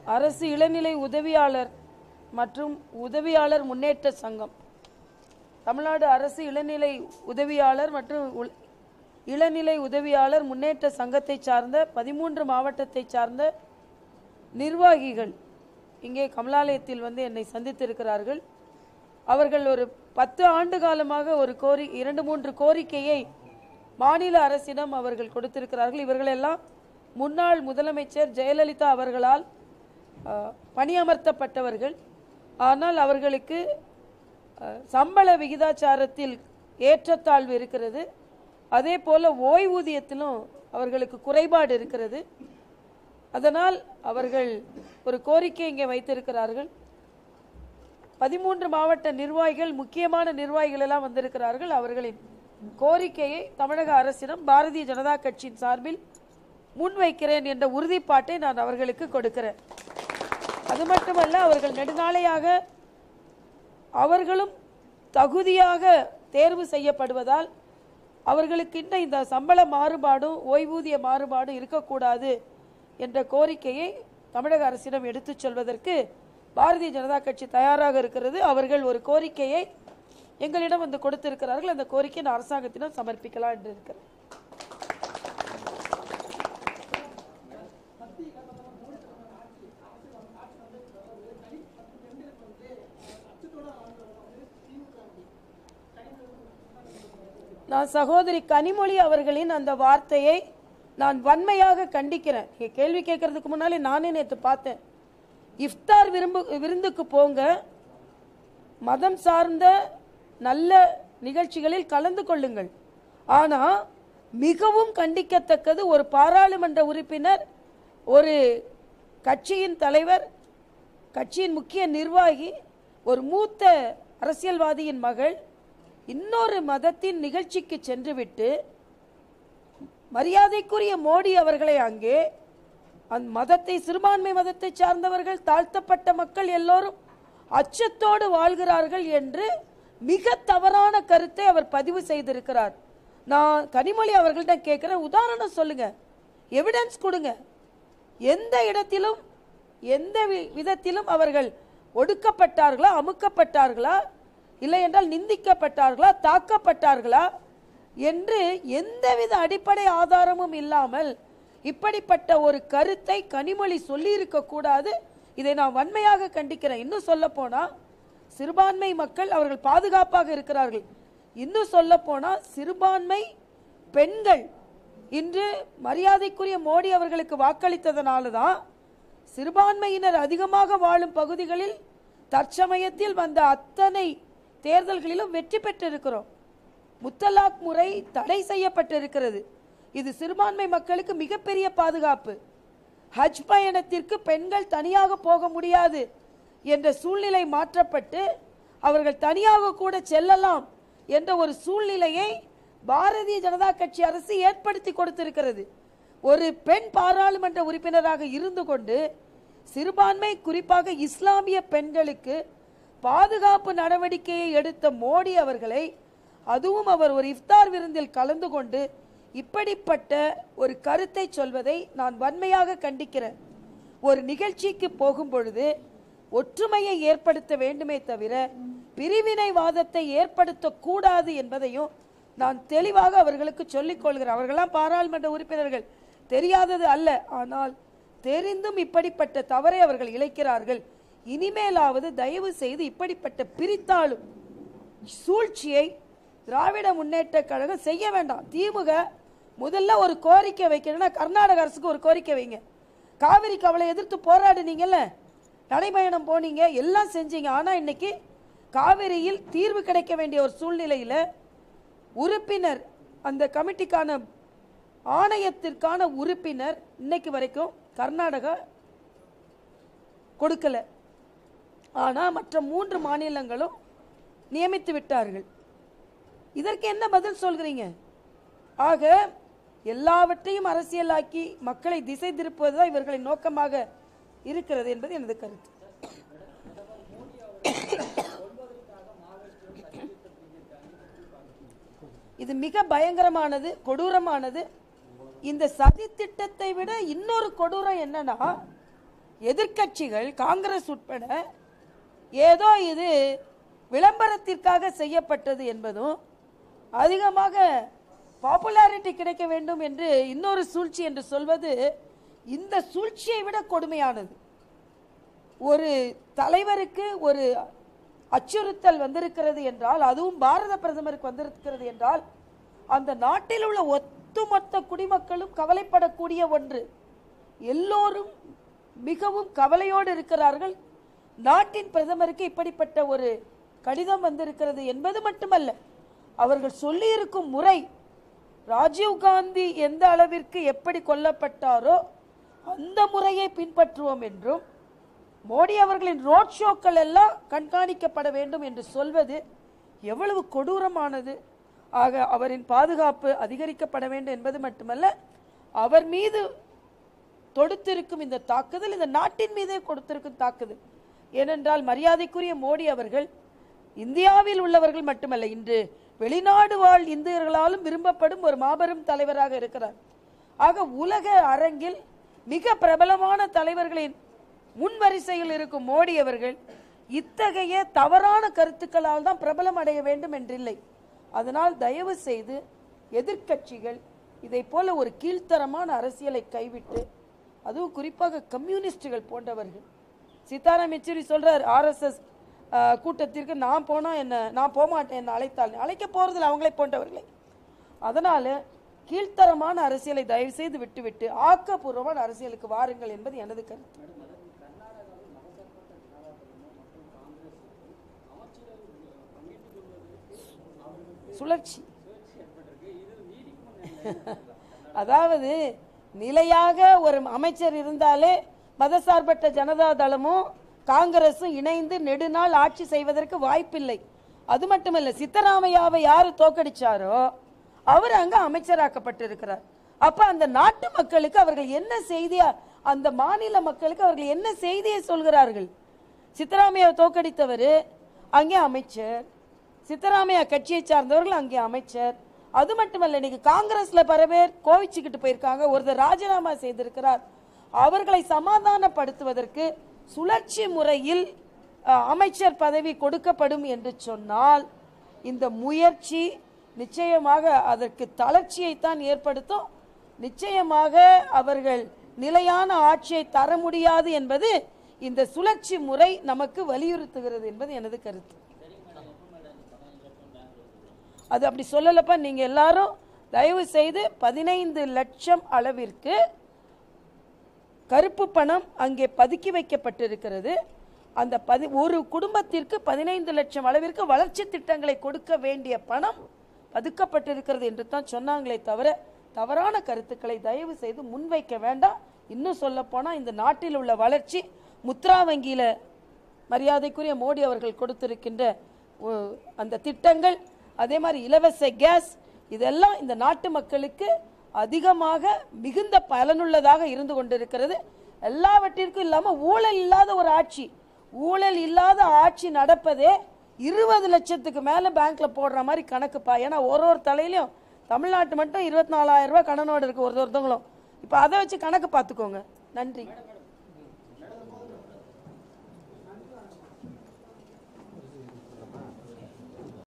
அரசு இளநிலை உதவியாளர் மற்றும் உதவியாளர் முன்னேற்ற சங்கம் தமிழ்நாடு அரசு இளநிலை உதவியாளர் மற்றும் உள்- இளநிலை உதவியாளர் முன்னேற்ற சங்கத்தை சார்ந்த பதிமூன்று மாவட்டத்தை சார்ந்த நிர்வாகிகள் இங்கே கமலாலயத்தில் வந்து என்னை சந்தித்திருக்கிறார்கள் அவர்கள் ஒரு பத்து ஆண்டு காலமாக ஒரு கோரி இரண்டு மூன்று கோரிக்கையை மாநில அரசிடம் அவர்கள் கொடுத்திருக்கிறார்கள் இவர்களெல்லாம் முன்னாள் முதலமைச்சர் ஜெயலலிதா அவர்களால் அஹ், பணியமர்த்தப்பட்டவர்கள் ஆனால் அவர்களுக்கு அஹ், சம்பள விகிதாச்சாரத்தில் ஏற்றத்தாழ்வு இருக்கிறது அதே போல ஓய்வூதியத்திலும் அவர்களுக்கு குறைபாடு இருக்கிறது அதனால் அவர்கள் ஒரு கோரிக்கை இங்கே வைத்திருக்கிறார்கள் பதிமூன்று மாவட்ட நிர்வாகிகள் முக்கியமான நிர்வாகிகள் எல்லாம் வந்திருக்கிறார்கள் அவர்களின் கோரிக்கையை தமிழக அரசிடம் பாரதிய ஜனதா கட்சியின் சார்பில் முன்வைக்கிறேன் என்ற உறுதிப்பாட்டை நான் அவர்களுக்கு கொடுக்கிறேன் அது மட்டுமல்ல அவர்கள் நெடுநாளையாக அவர்களும் தகுதியாக தேர்வு செய்யப்படுவதால் அவர்களுக்கு இன்னும் இந்த சம்பள மாறுபாடும் ஓய்வூதிய மாறுபாடும் இருக்கக்கூடாது என்ற கோரிக்கையை தமிழக அரசிடம் எடுத்துச் சொல்வதற்கு பாரதிய ஜனதா கட்சி தயாராக இருக்கிறது அவர்கள் ஒரு கோரிக்கையை எங்களிடம் வந்து கொடுத்திருக்கிறார்கள் அந்த கோரிக்கை நான் அரசாங்கத்திடம் சமர்ப்பிக்கலாம் என்று இருக்கிறேன் நான் சகோதரி கனிமொழி அவர்களின் அந்த வார்த்தையை நான் வன்மையாக கண்டிக்கிறேன் நீங்க கேள்வி கேட்கறதுக்கு முன்னாலே நானே நேற்று பார்த்தேன் இஃப்தார் விரும்பு விருந்துக்கு போங்க மதம் சார்ந்த நல்ல நிகழ்ச்சிகளில் கலந்து கொள்ளுங்கள் ஆனா மிகவும் கண்டிக்கத்தக்கது ஒரு பாராளுமன்ற உறுப்பினர் ஒரு கட்சியின் தலைவர் கட்சியின் முக்கிய நிர்வாகி ஒரு மூத்த அரசியல்வாதியின் மகள் இன்னொரு மதத்தின் நிகழ்ச்சிக்கு சென்றுவிட்டு மரியாதைக்குரிய மோடி அவர்களை அங்கே அந்த மதத்தை சிறுபான்மை மதத்தை சார்ந்தவர்கள் தாழ்த்தப்பட்ட மக்கள் எல்லோரும் அச்சத்தோடு வாழ்கிறார்கள் என்று மிக தவறான கருத்தை அவர் பதிவு செய்திருக்கிறார் நான் கனிமொழி அவர்கள்ட்ட கேட்கிறேன் உதாரணம் சொல்லுங்க எவிடன்ஸ் கொடுங்க எந்த இடத்திலும் எந்த வி- விதத்திலும் அவர்கள் ஒடுக்கப்பட்டார்களா அமுக்கப்பட்டார்களா இல்லை என்றால் நிந்திக்கப்பட்டார்களா தாக்கப்பட்டார்களா என்று எந்தவித அடிப்படை ஆதாரமும் இல்லாமல் இப்படிப்பட்ட ஒரு கருத்தை கனிமொழி சொல்லியிருக்க கூடாது இதை நான் வன்மையாக கண்டிக்கிறேன் இன்னும் சொல்ல போனா சிறுபான்மை மக்கள் அவர்கள் பாதுகாப்பாக இருக்கிறார்கள் இன்னும் சொல்ல போனா சிறுபான்மை பெண்கள் இன்று மரியாதைக்குரிய மோடி அவர்களுக்கு வாக்களித்ததனால தான் சிறுபான்மையினர் அதிகமாக வாழும் பகுதிகளில் தற்சமயத்தில் வந்த அத்தனை தேர்தல்களிலும் வெற்றி பெற்றிருக்கிறோம் முத்தலாக் முறை தடை செய்யப்பட்டிருக்கிறது இது சிறுபான்மை மக்களுக்கு மிகப்பெரிய பாதுகாப்பு ஹஜ் பயணத்திற்கு பெண்கள் தனியாக போக முடியாது என்ற சூழ்நிலை மாற்றப்பட்டு அவர்கள் தனியாக கூட செல்லலாம் என்ற ஒரு சூழ்நிலையை பாரதிய ஜனதா கட்சி அரசு ஏற்படுத்தி கொடுத்திருக்கிறது ஒரு பெண் பாராளுமன்ற உறுப்பினராக இருந்து கொண்டு சிறுபான்மை குறிப்பாக இஸ்லாமிய பெண்களுக்கு பாதுகாப்பு நடவடிக்கையை எடுத்த மோடி அவர்களை அதுவும் அவர் ஒரு இஃப்தார் விருந்தில் கலந்து கொண்டு இப்படிப்பட்ட ஒரு கருத்தை சொல்வதை நான் வன்மையாக கண்டிக்கிறேன் ஒரு நிகழ்ச்சிக்கு போகும் பொழுது ஒற்றுமையை ஏற்படுத்த வேண்டுமே தவிர பிரிவினைவாதத்தை ஏற்படுத்தக்கூடாது என்பதையும் நான் தெளிவாக அவர்களுக்கு சொல்லிக் கொள்கிறேன் அவர்களெல்லாம் பாராளுமன்ற உறுப்பினர்கள் தெரியாதது அல்ல ஆனால் தெரிந்தும் இப்படிப்பட்ட தவறை அவர்கள் இழைக்கிறார்கள் இனிமேலாவது தயவு செய்து இப்படிப்பட்ட பிரித்தாளும் சூழ்ச்சியை திராவிட முன்னேற்ற கழகம் செய்ய வேண்டாம் திமுக முதல்ல ஒரு கோரிக்கை வைக்கணும்னா கர்நாடக அரசுக்கு ஒரு கோரிக்கை வைங்க காவிரி கவலை எதிர்த்து போராடுனீங்கல்ல நடைபயணம் போனீங்க எல்லாம் செஞ்சீங்க ஆனா இன்னைக்கு காவிரியில் தீர்வு கிடைக்க வேண்டிய ஒரு சூழ்நிலையில உறுப்பினர் அந்த கமிட்டிக்கான ஆணையத்திற்கான உறுப்பினர் இன்னைக்கு வரைக்கும் கர்நாடகா கொடுக்கல ஆனா மற்ற மூன்று மாநிலங்களும் நியமித்து விட்டார்கள் இதற்கு என்ன பதில் சொல்கிறீங்க ஆக எல்லாவற்றையும் அரசியலாக்கி மக்களை திசை திருப்புவதுதான் இவர்களின் நோக்கமாக இருக்கிறது என்பது எனது கருத்து இது மிக பயங்கரமானது கொடூரமானது இந்த சதி திட்டத்தை விட இன்னொரு கொடூரம் என்னன்னா எதிர்க்கட்சிகள் காங்கிரஸ் உட்பட ஏதோ இது விளம்பரத்திற்காக செய்யப்பட்டது என்பதும் அதிகமாக பாப்புலாரிட்டி கிடைக்க வேண்டும் என்று இன்னொரு சூழ்ச்சி என்று சொல்வது இந்த சூழ்ச்சியை விட கொடுமையானது ஒரு தலைவருக்கு ஒரு அச்சுறுத்தல் வந்திருக்கிறது என்றால் அதுவும் பாரத பிரதமருக்கு வந்திருக்கிறது என்றால் அந்த நாட்டில் உள்ள ஒட்டுமொத்த குடிமக்களும் கவலைப்படக்கூடிய ஒன்று எல்லோரும் மிகவும் கவலையோடு இருக்கிறார்கள் நாட்டின் பிரதமருக்கு இப்படிப்பட்ட ஒரு கடிதம் வந்திருக்கிறது என்பது மட்டுமல்ல அவர்கள் சொல்லியிருக்கும் முறை ராஜீவ் காந்தி எந்த அளவிற்கு எப்படி கொல்லப்பட்டாரோ அந்த முறையை பின்பற்றுவோம் என்றும் மோடி அவர்களின் ரோட் ஷோக்கள் எல்லாம் கண்காணிக்கப்பட வேண்டும் என்று சொல்வது எவ்வளவு கொடூரமானது ஆக அவரின் பாதுகாப்பு அதிகரிக்கப்பட வேண்டும் என்பது மட்டுமல்ல அவர் மீது தொடுத்திருக்கும் இந்த தாக்குதல் இந்த நாட்டின் மீதே கொடுத்திருக்கும் தாக்குதல் ஏனென்றால் மரியாதைக்குரிய மோடி அவர்கள் இந்தியாவில் உள்ளவர்கள் மட்டுமல்ல இன்று வெளிநாடு வாழ் இந்தியர்களாலும் விரும்பப்படும் ஒரு மாபெரும் தலைவராக இருக்கிறார் ஆக உலக அரங்கில் மிக பிரபலமான தலைவர்களின் முன் வரிசையில் இருக்கும் மோடி அவர்கள் இத்தகைய தவறான கருத்துக்களால் தான் பிரபலம் அடைய வேண்டும் என்றில்லை அதனால் தயவு செய்து எதிர்க்கட்சிகள் இதை போல ஒரு கீழ்த்தரமான அரசியலை கைவிட்டு அதுவும் குறிப்பாக கம்யூனிஸ்டுகள் போன்றவர்கள் சீதாராம் யெச்சூரி சொல்றார் ஆர்எஸ்எஸ் கூட்டத்திற்கு நான் போனா என்ன நான் போக மாட்டேன் என்ன அழைத்தால் அழைக்க போறதில்ல அவங்களே போன்றவர்களை அதனால கீழ்த்தரமான அரசியலை தயவு செய்து விட்டுவிட்டு ஆக்கப்பூர்வமான அரசியலுக்கு வாருங்கள் என்பது எனது கருத்து சுழற்சி அதாவது நிலையாக ஒரு அமைச்சர் இருந்தாலே மதசார்பற்ற ஜனதா தளமும் காங்கிரஸும் இணைந்து நெடுநாள் ஆட்சி செய்வதற்கு வாய்ப்பில்லை அது மட்டுமல்ல சித்தராமையாவை யாரு தோக்கடிச்சாரோ அவர் அங்க அமைச்சராக்கப்பட்டிருக்கிறார் அப்ப அந்த நாட்டு மக்களுக்கு அவர்கள் என்ன செய்தியா அந்த மாநில மக்களுக்கு அவர்கள் என்ன செய்தியை சொல்கிறார்கள் சித்தராமையாவை தோக்கடித்தவர் அங்கே அமைச்சர் சித்தராமையா கட்சியை சார்ந்தவர்கள் அங்கே அமைச்சர் அது மட்டுமல்ல இன்னைக்கு காங்கிரஸ்ல பல பேர் கோவிச்சுக்கிட்டு போயிருக்காங்க ஒருத்தர் ராஜினாமா செய்திருக்கிறார் அவர்களை சமாதானப்படுத்துவதற்கு சுழற்சி முறையில் அஹ், அமைச்சர் பதவி கொடுக்கப்படும் என்று சொன்னால் இந்த முயற்சி நிச்சயமாக அதற்கு தளர்ச்சியைத்தான் ஏற்படுத்தும் நிச்சயமாக அவர்கள் நிலையான ஆட்சியை தர முடியாது என்பது இந்த சுழற்சி முறை நமக்கு வலியுறுத்துகிறது என்பது எனது கருத்து அது அப்படி சொல்லலப்பா நீங்க எல்லாரும் தயவு செய்து பதினைந்து லட்சம் அளவிற்கு கருப்பு பணம் அங்கே பதுக்கி வைக்கப்பட்டிருக்கிறது அந்த பதி ஒரு குடும்பத்திற்கு பதினைந்து லட்சம் அளவிற்கு வளர்ச்சி திட்டங்களை கொடுக்க வேண்டிய பணம் பதுக்கப்பட்டிருக்கிறது என்று தான் சொன்னாங்களே தவிர தவறான கருத்துக்களை தயவு செய்து முன்வைக்க வேண்டாம் இன்னும் சொல்ல போனா இந்த நாட்டில் உள்ள வளர்ச்சி முத்ரா வங்கியில மரியாதைக்குரிய மோடி அவர்கள் கொடுத்திருக்கின்ற ஒ, அந்த திட்டங்கள் அதே மாதிரி இலவச கேஸ் இதெல்லாம் இந்த நாட்டு மக்களுக்கு அதிகமாக மிகுந்த பயனுள்ளதாக இருந்து கொண்டிருக்கிறது எல்லாவற்றிற்கும் இல்லாம ஊழல் இல்லாத ஒரு ஆட்சி ஊழல் இல்லாத ஆட்சி நடப்பதே இருபது லட்சத்துக்கு மேல பேங்க்ல போடுற மாதிரி கணக்குப்பா ஏன்னா ஒரு ஒரு தலையிலும் தமிழ்நாட்டு மட்டும் இருபத்தி நாலாயிரம் ரூபாய் கடனோடு இருக்கு ஒரு ஒருத்தவங்களும் இப்போ அதை வச்சு கணக்கு பார்த்துக்கோங்க நன்றி